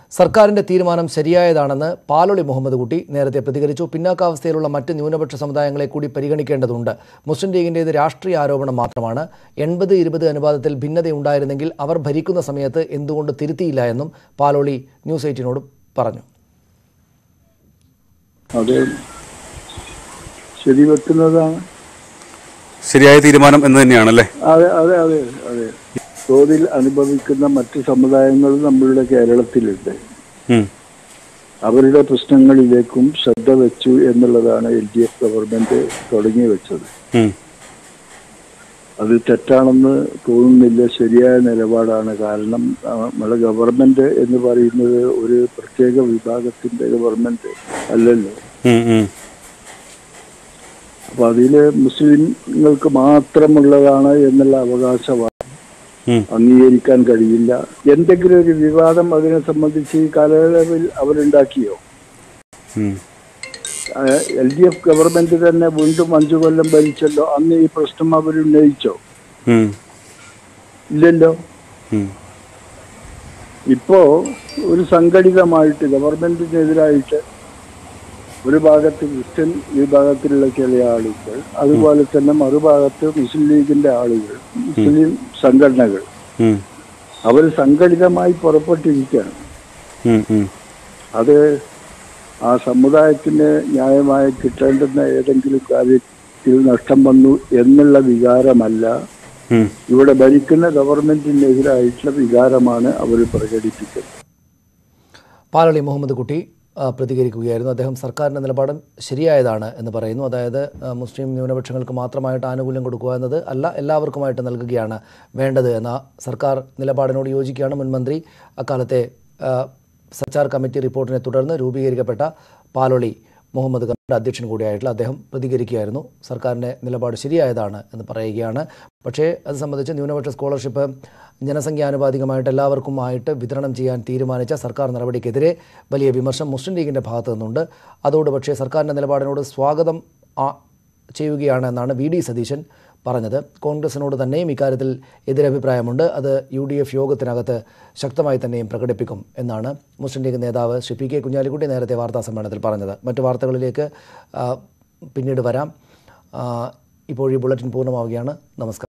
സർക്കാരിന്റെ തീരുമാനം ശരിയായതാണെന്ന് പാലൊളി മുഹമ്മദ് കുട്ടി നേരത്തെ പ്രതികരിച്ചു പിന്നാക്കാവസ്ഥയിലുള്ള മറ്റ് ന്യൂനപക്ഷ സമുദായങ്ങളെ കൂടി പരിഗണിക്കേണ്ടതുണ്ട് മുസ്ലിം ലീഗിൻ്റേത് രാഷ്ട്രീയ ആരോപണം മാത്രമാണ് എൺപത് ഇരുപത് അനുപാതത്തിൽ ഭിന്നതയുണ്ടായിരുന്നെങ്കിൽ അവർ ഭരിക്കുന്ന സമയത്ത് എന്തുകൊണ്ട് തിരുത്തിയില്ല എന്നും പാലോളി ന്യൂസ് എയ്റ്റീനോട് പറഞ്ഞു അത് ശരിവെക്കുന്നതാണ് ശരിയായ തീരുമാനം എന്ന് തന്നെയാണല്ലേ അതെ അതെ അതെ അതെ തോതിൽ അനുഭവിക്കുന്ന മറ്റ് സമുദായങ്ങളും നമ്മളുടെ കേരളത്തിലുണ്ട് ഉം. അവരുടെ പ്രശ്നങ്ങളിലേക്കും ശ്രദ്ധ വെച്ചു എന്നുള്ളതാണ് എൽ ഡി എഫ് ഗവൺമെന്റ് തുടങ്ങി വെച്ചത് ഉം. അത് തെറ്റാണെന്ന് തോന്നുന്നില്ല ശരിയായ നിലപാടാണ് കാരണം ആ, നമ്മുടെ ഗവൺമെന്റ് എന്ന് പറയുന്നത് ഒരു പ്രത്യേക വിഭാഗത്തിന്റെ ഗവൺമെന്റ് അല്ലല്ലോ ഉം, ഉം. അപ്പൊ അതില് മുസ്ലിങ്ങൾക്ക് മാത്രമുള്ളതാണ് എന്നുള്ള അവകാശവാദം ഉം. അംഗീകരിക്കാൻ കഴിയില്ല എന്തെങ്കിലും ഒരു വിവാദം അതിനെ സംബന്ധിച്ച് ഈ കാലയളവിൽ അവരുണ്ടാക്കിയോ ഉം. എൽ ഡി എഫ് ഗവൺമെന്റ് തന്നെ വീണ്ടും അഞ്ചു കൊല്ലം ഭരിച്ചല്ലോ അന്ന് ഈ പ്രശ്നം അവരുന്നയിച്ചോ ഉം. ഇല്ലല്ലോ ഉം. ഇപ്പോ ഒരു സംഘടിതമായിട്ട് ഗവൺമെന്റിനെതിരായിട്ട് ഒരു ഭാഗത്ത് ക്രിസ്ത്യൻ വിഭാഗത്തിലുള്ള ചില ആളുകൾ അതുപോലെ തന്നെ മറുഭാഗത്ത് മുസ്ലിം ലീഗിന്റെ ആളുകൾ മുസ്ലിം സംഘടനകൾ ഉം. അവർ സംഘടിതമായി പുറപ്പെട്ടിരിക്കുകയാണ് ഉം. ഉം. അത് ആ സമുദായത്തിന് ന്യായമായി കിട്ടേണ്ടുന്ന ഏതെങ്കിലും കാര്യത്തിൽ നഷ്ടം വന്നു എന്നുള്ള വികാരമല്ല ഉം. ഇവിടെ ഭരിക്കുന്ന ഗവൺമെന്റിനെതിരായിട്ടുള്ള വികാരമാണ് അവർ പ്രകടിപ്പിക്കുന്നത് പാലളി മുഹമ്മദ് കുട്ടി ആ, പ്രതികരിക്കുകയായിരുന്നു അദ്ദേഹം സർക്കാരിൻ്റെ നിലപാട് ശരിയായതാണ് എന്ന് പറയുന്നു അതായത് ആ, മുസ്ലിം ന്യൂനപക്ഷങ്ങൾക്ക് മാത്രമായിട്ട് ആനുകൂല്യം കൊടുക്കുക എന്നത് അല്ല എല്ലാവർക്കുമായിട്ട് നൽകുകയാണ് വേണ്ടത് എന്ന സർക്കാർ നിലപാടിനോട് യോജിക്കുകയാണ് മുൻമന്ത്രി അക്കാലത്തെ ആ, സച്ചാർ കമ്മിറ്റി റിപ്പോർട്ടിനെ തുടർന്ന് രൂപീകരിക്കപ്പെട്ട പാലൊളി മുഹമ്മദ് ഖാന്റെ അധ്യക്ഷൻ കൂടിയായിട്ടുള്ള അദ്ദേഹം പ്രതികരിക്കുകയായിരുന്നു സർക്കാരിൻ്റെ നിലപാട് ശരിയായതാണ് എന്ന് പറയുകയാണ് പക്ഷേ അത് സംബന്ധിച്ച് ന്യൂനപക്ഷ സ്കോളർഷിപ്പ് ജനസംഖ്യാനുപാതികമായിട്ട് എല്ലാവർക്കും ആയിട്ട് വിതരണം ചെയ്യാൻ തീരുമാനിച്ച സർക്കാർ നടപടിക്കെതിരെ വലിയ വിമർശനം മുസ്ലിം ലീഗിൻ്റെ ഭാഗത്തു നിന്നുണ്ട് അതോട് പക്ഷേ സർക്കാരിൻ്റെ നിലപാടിനോട് സ്വാഗതം ആ- ചെയ്യുകയാണ് എന്നാണ് വി ഡി സതീശൻ പറഞ്ഞത് കോൺഗ്രസിനോട് തന്നെയും ഇക്കാര്യത്തിൽ എതിരഭിപ്രായമുണ്ട് അത് യു ഡി എഫ് യോഗത്തിനകത്ത് ശക്തമായി തന്നെയും പ്രകടിപ്പിക്കും എന്നാണ് മുസ്ലിം ലീഗ് നേതാവ് ശ്രീ പി കെ കുഞ്ഞാലിക്കുട്ടി നേരത്തെ വാർത്താ സമ്മേളനത്തിൽ പറഞ്ഞത് മറ്റു വാർത്തകളിലേക്ക് ആ, പിന്നീട് വരാം ആ, ഇപ്പോൾ ഈ ബുള്ളറ്റിൻ പൂർണ്ണമാവുകയാണ് നമസ്കാരം